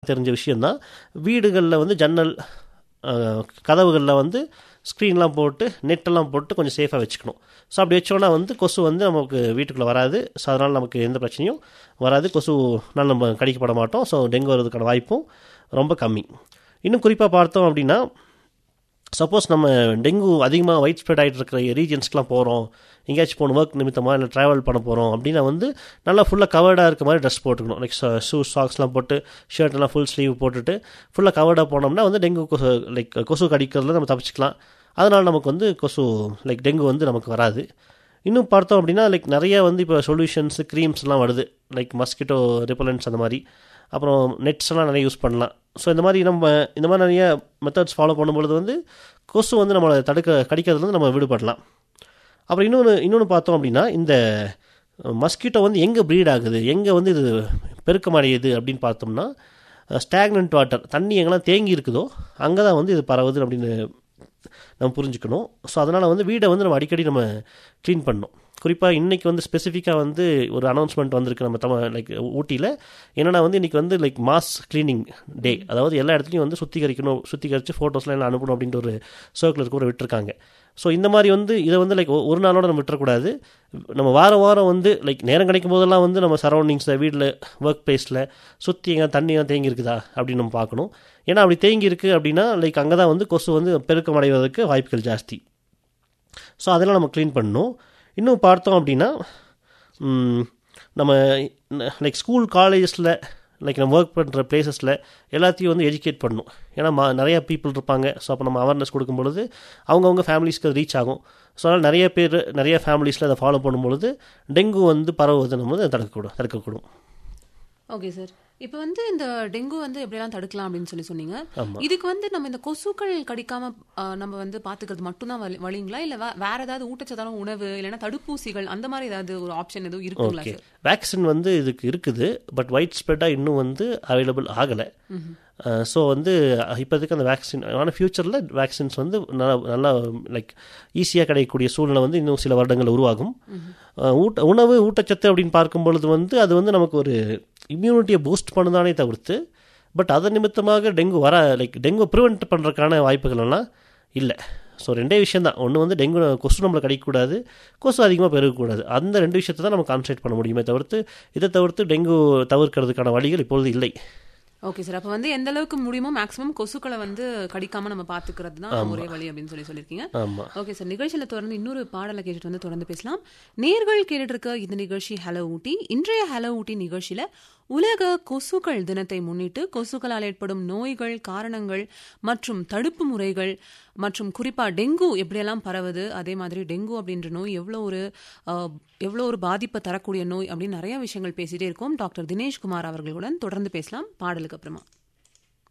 தெரிஞ்ச விஷயந்தான் வீடுகளில் வந்து ஜன்னல் அஹ், கதவுகளில் வந்து ஸ்க்ரீன்லாம் போட்டு நெட்டெல்லாம் போட்டு கொஞ்சம் சேஃபாக வச்சுக்கணும் ஸோ அப்படி வச்சோன்னா வந்து கொசு வந்து நமக்கு வீட்டுக்குள்ளே வராது ஸோ அதனால் நமக்கு எந்த பிரச்சனையும் வராது கொசுனால் நம்ம கடிக்கப்பட மாட்டோம் ஸோ டெங்கு வர்றதுக்கான வாய்ப்பும் ரொம்ப கம்மி இன்னும் குறிப்பாக பார்த்தோம் அப்படின்னா சப்போஸ் நம்ம டெங்கு அதிகமாக ஒயிட் ஸ்ப்ரெட் ஆகிட்டு இருக்கிற ரீஜன்ஸ்க்குலாம் போகிறோம் எங்கேயாச்சும் போகணும் ஒர்க் நிமித்தமாக இல்லை ட்ராவல் பண்ண போகிறோம் அப்படின்னா வந்து நல்லா ஃபுல்லாக கவர்டாக இருக்க மாதிரி ட்ரெஸ் போட்டுக்கணும் லைக் ஷூ சாக்ஸ்லாம் போட்டு ஷர்ட் எல்லாம் ஃபுல் ஸ்லீவ் போட்டுட்டு ஃபுல்லாக கவர்டாக போனோம்னா வந்து டெங்கு கொசு லைக் கொசு கடிக்கிறதுல நம்ம தப்பிச்சுக்கலாம் அதனால் நமக்கு வந்து கொசு லைக் டெங்கு வந்து நமக்கு வராது இன்னும் பார்த்தோம் அப்படின்னா லைக் நிறைய வந்து இப்போ சொல்யூஷன்ஸ் க்ரீம்ஸ்லாம் வருது லைக் மஸ்கிட்டோ ரிப்பலன்ஸ் அந்த மாதிரி அப்புறம் நெட்ஸ் எல்லாம் நிறைய யூஸ் பண்ணலாம் ஸோ இந்த மாதிரி நம்ம இந்த மாதிரி நிறைய மெத்தட்ஸ் ஃபாலோ பண்ணும்பொழுது வந்து கொசு வந்து நம்மளை தடுக்க கடிக்கிறதுலேருந்து நம்ம விடுபடலாம் அப்புறம் இன்னொன்று இன்னொன்று பார்த்தோம் அப்படின்னா இந்த மஸ்கிட்டோ வந்து எங்கே ப்ரீட் ஆகுது எங்கே வந்து இது பெருக்கமடையுது அப்படின்னு பார்த்தோம்னா ஸ்டாக்னன்ட் வாட்டர் தண்ணி எங்கெல்லாம் தேங்கி இருக்குதோ அங்கே தான் வந்து இது பரவுது அப்படின்னு நம்ம புரிஞ்சுக்கணும் ஸோ அதனால் வந்து வீடை வந்து நம்ம அடிக்கடி நம்ம க்ளீன் பண்ணணும் குறிப்பாக இன்றைக்கி வந்து ஸ்பெசிஃபிக்காக வந்து ஒரு அனௌன்ஸ்மெண்ட் வந்திருக்கு நம்ம தமிழ் லைக் ஊட்டியில் என்னென்னா வந்து இன்றைக்கி வந்து லைக் மாஸ் க்ளீனிங் டே அதாவது எல்லா இடத்துலையும் வந்து சுத்திகரிக்கணும் சுத்திகரித்து ஃபோட்டோஸ்லாம் எல்லாம் அனுப்பணும் அப்படின்ற ஒரு சர்க்குலர் கூட விட்டுருக்காங்க ஸோ இந்த மாதிரி வந்து இதை வந்து லைக் ஒரு நாளோட நம்ம விட்டுறக்கூடாது நம்ம வாரம் வாரம் வந்து லைக் நேரம் கிடைக்கும் போதெல்லாம் வந்து நம்ம சரௌண்டிங்ஸில் வீட்டில் ஒர்க் பிளேஸில் சுற்றி எங்கே தண்ணி எல்லாம் தேங்கி இருக்குதா அப்படின்னு நம்ம பார்க்கணும் ஏன்னா அப்படி தேங்கி இருக்குது அப்படின்னா லைக் அங்கே தான் வந்து கொசு வந்து பெருக்கம் அடைவதற்கு வாய்ப்புகள் ஜாஸ்தி ஸோ அதெல்லாம் நம்ம க்ளீன் பண்ணணும் இன்னும் பார்த்தோம் அப்படின்னா ம், நம்ம லைக் ஸ்கூல் காலேஜஸில் லைக் நம்ம ஒர்க் பண்ணுற பிளேசஸில் எல்லாத்தையும் வந்து எஜுகேட் பண்ணணும் ஏன்னா மா நிறைய பீப்புள் இருப்பாங்க ஸோ அப்போ நம்ம அவேர்னஸ் கொடுக்கும் பொழுது அவங்கவுங்க ஃபேமிலிஸ்க்கு அது ரீச் ஆகும் ஸோ அதனால் நிறைய பேர் நிறைய ஃபேமிலிஸில் அதை ஃபாலோ பண்ணும்பொழுது டெங்கு வந்து பரவுவதை நம்ம வந்து தடுக்கக்கூடும் தடுக்கக்கூடும் ஓகே சார் இப்போ வந்து இந்த டெங்கு வந்து எப்படியெல்லாம் தடுக்கலாம் அப்படின்னு சொல்லி சொன்னீங்க ஆமா. இதுக்கு வந்து நம்ம இந்த கொசுக்கள் கடிக்காம ஆ, நம்ம வந்து பாத்துக்கிறது மட்டும்தான் வழி- வழிங்களா இல்ல வே- வேற ஏதாவது ஊட்டச்சத்தான உணவு இல்லைன்னா தடுப்பூசிகள் அந்த மாதிரி ஏதாவது ஒரு ஆப்ஷன் எதுவும் இருக்குங்களா ஓகே சார் வேக்சின் வந்து இதுக்கு இருக்குது பட் ஒயிட் ஸ்ப்ரெட்டாக இன்னும் வந்து அவைலபிள் ஆகலை ஸோ வந்து இப்போதைக்கு அந்த வேக்சின் ஆனால் ஃப்யூச்சரில் வேக்சின்ஸ் வந்து நல்லா நல்லா லைக் ஈஸியாக கிடைக்கக்கூடிய சூழ்நிலை வந்து இன்னும் சில வருடங்கள் உருவாகும் அஹ், ஊட்ட உணவு ஊட்டச்சத்து அப்படின்னு பார்க்கும் பொழுது வந்து அது வந்து நமக்கு ஒரு இம்யூனிட்டியை பூஸ்ட் பண்ணுதானே தவிர்த்து பட் அதன் நிமித்தமாக டெங்கு வர லைக் டெங்கு ப்ரிவெண்ட் பண்ணுறதுக்கான வாய்ப்புகள் எல்லாம் இல்லை ஸோ ரெண்டே விஷயம் தான் ஒன்று வந்து டெங்கு கொசு நம்மளை கடிக்கக்கூடாது கொசு அதிகமாக பெருகக்கூடாது அந்த ரெண்டு விஷயத்தை தான் நம்ம கான்சன்ட்ரேட் பண்ண முடியுமே தவிர்த்து இதை தவிர்த்து டெங்கு தவிர்க்கிறதுக்கான வழிகள் இப்பொழுது இல்லை ஓகே சார் அப்ப வந்து எந்த அளவுக்கு முடியுமோ மேக்ஸிமம் கொசுக்களை வந்து கடிக்காம நம்ம பாத்துக்கிறது தான் ஒரே வழி அப்படின்னு சொல்லி சொல்லியிருக்கீங்க ஆமாம் ஓகே சார் நிகழ்ச்சியில தொடர்ந்து இன்னொரு பாடலை கேட்டுட்டு வந்து தொடர்ந்து பேசலாம் நேர்கள் கேட்டுட்டு இருக்க இந்த நிகழ்ச்சி ஹலோ ஊட்டி இன்றைய ஹலோ ஊட்டி நிகழ்ச்சியில உலக கொசுக்கள் தினத்தை முன்னிட்டு கொசுக்களால் ஏற்படும் நோய்கள் காரணங்கள் மற்றும் தடுப்பு முறைகள் மற்றும் குறிப்பா டெங்கு எப்படியெல்லாம் பரவுது அதே மாதிரி டெங்கு அப்படின்ற நோய் எவ்வளோ ஒரு அஹ், எவ்வளோ ஒரு பாதிப்பை தரக்கூடிய நோய் அப்படின்னு நிறைய விஷயங்கள் பேசிட்டே இருக்கோம் டாக்டர் தினேஷ்குமார் அவர்களுடன் தொடர்ந்து பேசலாம் பாடலுக்கு அப்புறமா